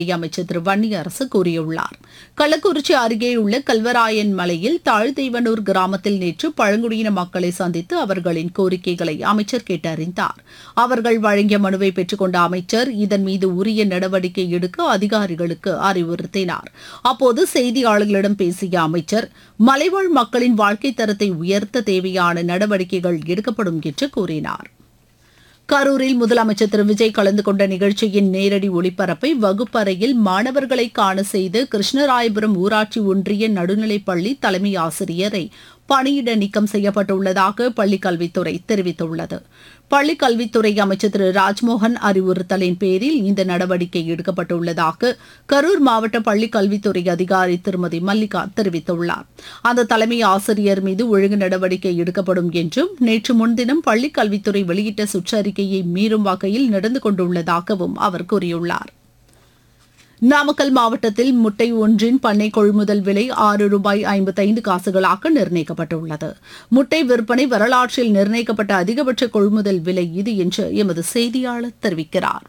அமைச்சர் திரு வன்னியரசு கூறியுள்ளார் கள்ளக்குறிச்சி அருகே உள்ள கல்வராயன் மலையில் தாழ்தெய்வனூர் கிராமத்தில் நேற்று பழங்குடியின மக்களை சந்தித்து அவர்களின் கோரிக்கைகளை அமைச்சர் கேட்டறிந்தார் அவர்கள் வழங்கிய மனுவை பெற்றுக்கொண்ட அமைச்சர் இதன் மீது உரிய நடவடிக்கை எடுக்க அதிகாரிகளுக்கு அறிவுறுத்தினார் அப்போது செய்தியாளர்களிடம் பேசிய அமைச்சர் மலைவாழ் மக்களின் வாழ்க்கை தரத்தை உயர்த்த தேவையான நடவடிக்கைகள் எடுக்கப்படும் என்று கூறினார் கரூரில் முதலமைச்சர் திரு விஜய் கலந்து கொண்ட நிகழ்ச்சியின் நேரடி ஒளிபரப்பை வகுப்பறையில் மாணவர்களை காண செய்து கிருஷ்ணராயபுரம் ஊராட்சி ஒன்றிய நடுநிலைப்பள்ளி தலைமை ஆசிரியரை பணியிட நீக்கம் செய்யப்பட்டுள்ளதாக பள்ளிக் கல்வித்துறை தெரிவித்துள்ளது பள்ளிக் கல்வித்துறை அமைச்சர் திரு ராஜ்மோகன் அறிவுறுத்தலின் பேரில் இந்த நடவடிக்கை எடுக்கப்பட்டுள்ளதாக கரூர் மாவட்ட பள்ளிக் கல்வித்துறை அதிகாரி திருமதி மல்லிகா தெரிவித்துள்ளார் அந்த தலைமை ஆசிரியர் மீது ஒழுங்கு நடவடிக்கை எடுக்கப்படும் என்றும் நேற்று முன்தினம் பள்ளிக் கல்வித்துறை வெளியிட்ட சுற்றறிக்கையை மீறும் வகையில் நடந்து கொண்டுள்ளதாகவும் அவர் கூறியுள்ளார் நாமக்கல் மாவட்டத்தில் முட்டை ஒன்றின் பண்ணை கொள்முதல் விலை ஆறு ரூபாய் ஐம்பத்தைந்து காசுகளாக நிர்ணயிக்கப்பட்டுள்ளது முட்டை விற்பனை வரலாற்றில் நிர்ணயிக்கப்பட்ட அதிகபட்ச கொள்முதல் விலை இது என்று எமது செய்தியாளர் தெரிவிக்கிறார்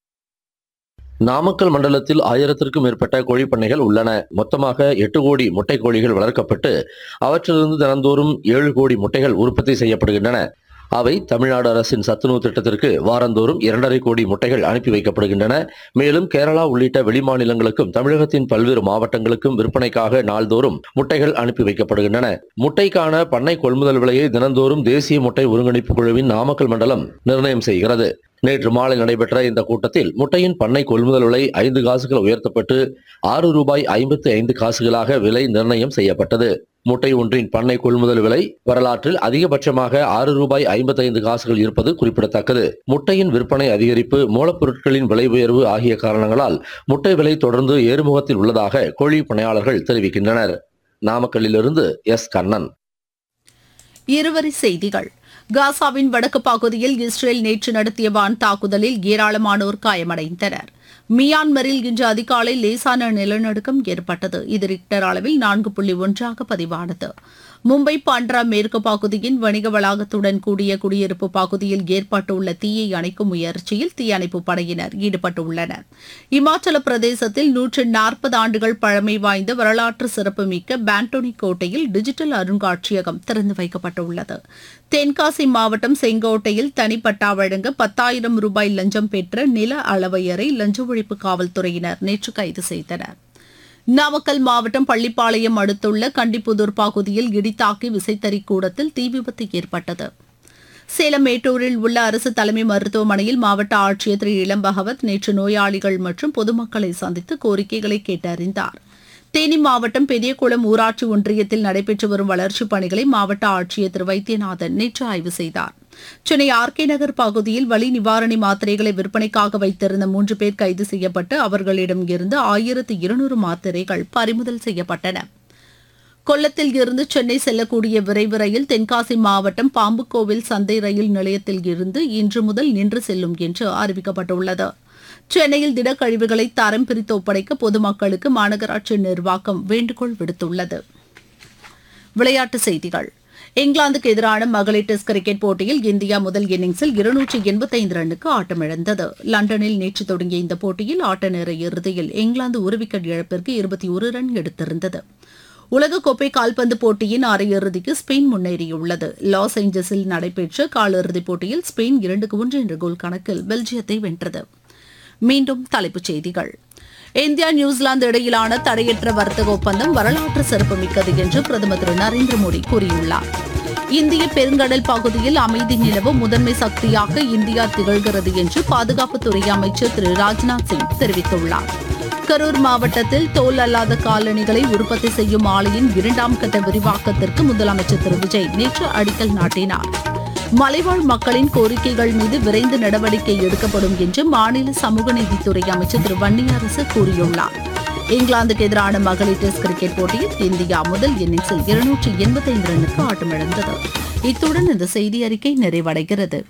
நாமக்கல் மண்டலத்தில் ஆயிரத்திற்கும் மேற்பட்ட கோழிப்பண்ணைகள் உள்ளன மொத்தமாக எட்டு கோடி முட்டை கோழிகள் வளர்க்கப்பட்டு அவற்றிலிருந்து தினந்தோறும் ஏழு கோடி முட்டைகள் உற்பத்தி செய்யப்படுகின்றன அவை தமிழ்நாடு அரசின் சத்துணவு திட்டத்திற்கு வாரந்தோறும் இரண்டரை கோடி முட்டைகள் அனுப்பி வைக்கப்படுகின்றன மேலும் கேரளா உள்ளிட்ட வெளிமாநிலங்களுக்கும் தமிழகத்தின் பல்வேறு மாவட்டங்களுக்கும் விற்பனைக்காக நாள்தோறும் முட்டைகள் அனுப்பி வைக்கப்படுகின்றன முட்டைக்கான பண்ணை கொள்முதல் விலையை தினந்தோறும் தேசிய முட்டை ஒருங்கிணைப்பு குழுவின் நாமக்கல் மண்டலம் நிர்ணயம் செய்கிறது நேற்று மாலை நடைபெற்ற இந்த கூட்டத்தில் முட்டையின் பண்ணை கொள்முதல் விலை ஐந்து காசுகள் உயர்த்தப்பட்டு ஆறு ரூபாய் ஐம்பத்தி ஐந்து காசுகளாக விலை நிர்ணயம் செய்யப்பட்டது முட்டை ஒன்றின் பண்ணை கொள்முதல் விலை வரலாற்றில் அதிகபட்சமாக ஆறு ரூபாய் ஐம்பத்தி ஐந்து காசுகள் இருப்பது குறிப்பிடத்தக்கது முட்டையின் விற்பனை அதிகரிப்பு மூலப்பொருட்களின் விலை உயர்வு ஆகிய காரணங்களால் முட்டை விலை தொடர்ந்து ஏறுமுகத்தில் உள்ளதாக கோழி பணியாளர்கள் தெரிவிக்கின்றனர் நாமக்கல்லிலிருந்து எஸ் கண்ணன் இருவரி செய்திகள் காசாவின் வடக்கு பகுதியில் இஸ்ரேல் நேற்று நடத்திய வான் தாக்குதலில் ஏராளமானோர் காயமடைந்தனர் மியான்மரில் இன்று அதிகாலை லேசான நிலநடுக்கம் ஏற்பட்டது இது ரிக்டர் அளவில் நான்கு புள்ளி ஒன்றாக பதிவானது மும்பை பாண்ட்ரா மேற்கு பகுதியின் வணிக வளாகத்துடன் கூடிய குடியிருப்பு பகுதியில் ஏற்பட்டுள்ள தீயை அணைக்கும் முயற்சியில் தீயணைப்பு படையினர் ஈடுபட்டுள்ளனர் இமாச்சல பிரதேசத்தில் நூற்று நாற்பது ஆண்டுகள் பழமை வாய்ந்த வரலாற்று சிறப்புமிக்க பாண்டோனி கோட்டையில் டிஜிட்டல் அருங்காட்சியகம் திறந்து வைக்கப்பட்டுள்ளது தென்காசி மாவட்டம் செங்கோட்டையில் தனிப்பட்டா வழங்க பத்தாயிரம் ரூபாய் லஞ்சம் பெற்ற நில அளவையரை லஞ்ச ஒழிப்பு காவல்துறையினர் நேற்று கைது செய்தனர் நாமக்கல் மாவட்டம் பள்ளிப்பாளையம் அடுத்துள்ள கண்டிப்புதூர் பகுதியில் இடித்தாக்கி விசைத்தறி கூடத்தில் தீ விபத்து ஏற்பட்டது சேலம் மேட்டூரில் உள்ள அரசு தலைமை மருத்துவமனையில் மாவட்ட ஆட்சியர் திரு இளம் பகவத் நேற்று நோயாளிகள் மற்றும் பொதுமக்களை சந்தித்து கோரிக்கைகளை கேட்டறிந்தார் தேனி மாவட்டம் பெரியகுளம் ஊராட்சி ஒன்றியத்தில் நடைபெற்று வரும் வளர்ச்சிப் பணிகளை மாவட்ட ஆட்சியர் திரு வைத்தியநாதன் நேற்று ஆய்வு செய்தார் சென்னை ஆர்கே நகர் பகுதியில் வலி நிவாரணி மாத்திரைகளை விற்பனைக்காக வைத்திருந்த மூன்று பேர் கைது செய்யப்பட்டு அவர்களிடம் இருந்து ஆயிரத்து இருநூறு மாத்திரைகள் பறிமுதல் செய்யப்பட்டன கொல்லத்தில் இருந்து சென்னை செல்லக்கூடிய விரைவு ரயில் தென்காசி மாவட்டம் பாம்புக்கோவில் சந்தை ரயில் நிலையத்தில் இருந்து இன்று முதல் நின்று செல்லும் என்று அறிவிக்கப்பட்டுள்ளது சென்னையில் திடக்கழிவுகளை தரம் பிரித்து ஒப்படைக்க பொதுமக்களுக்கு மாநகராட்சி நிர்வாகம் வேண்டுகோள் விடுத்துள்ளது விளையாட்டுச் செய்திகள் இங்கிலாந்துக்கு எதிரான மகளிர் டெஸ்ட் கிரிக்கெட் போட்டியில் இந்தியா முதல் இன்னிங்ஸில் இருநூற்றி எண்பத்தைந்து ரன்னுக்கு ஆட்டமிழந்தது லண்டனில் நேற்று தொடங்கிய இந்த போட்டியில் ஆட்ட நேர இறுதியில் இங்கிலாந்து ஒரு விக்கெட் இழப்பிற்கு இருபத்தி ஒரு ரன் எடுத்திருந்தது உலகக்கோப்பை கால்பந்து போட்டியின் அரையிறுதிக்கு ஸ்பெயின் முன்னேறியுள்ளது லாஸ் ஏஞ்சல்ஸில் நடைபெற்ற காலிறுதிப் போட்டியில் ஸ்பெயின் இரண்டுக்கு ஒன்று என்ற கோல் கணக்கில் பெல்ஜியத்தை வென்றது மீண்டும் தலைப்புச் செய்திகள் இந்தியா நியூசிலாந்து இடையிலான தடையற்ற வர்த்தக ஒப்பந்தம் வரலாற்று சிறப்புமிக்கது என்று பிரதமர் திரு நரேந்திர மோடி கூறியுள்ளார் இந்திய பெருங்கடல் பகுதியில் அமைதி நிலவ முதன்மை சக்தியாக இந்தியா திகழ்கிறது என்று பாதுகாப்புத்துறை அமைச்சர் திரு ராஜ்நாத் சிங் தெரிவித்துள்ளார் கரூர் மாவட்டத்தில் தோல் அல்லாத காலணிகளை உற்பத்தி செய்யும் ஆலையின் இரண்டாம் கட்ட விரிவாக்கத்திற்கு முதலமைச்சர் திரு விஜய் நேற்று அடிக்கல் நாட்டினார் மலைவாழ் மக்களின் கோரிக்கைகள் மீது விரைந்து நடவடிக்கை எடுக்கப்படும் என்று மாநில சமூக நீதித்துறை அமைச்சர் திரு வன்னியரசு கூறியுள்ளார் இங்கிலாந்துக்கு எதிரான மகளிர் டெஸ்ட் கிரிக்கெட் போட்டியில் இந்தியா முதல் இன்னிங்ஸில் இருநூற்றி எண்பத்தைந்து ரன்னுக்கு ஆட்டமிழந்தது இத்துடன் இந்த செய்தி அறிக்கை நிறைவடைகிறது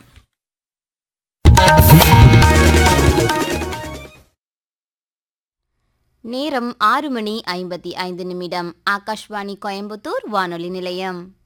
நேரம் ஆறு மணி ஐம்பத்தி ஐந்து நிமிடம் ஆகாஷ்வாணி கோயம்புத்தூர் வானொலி நிலையம்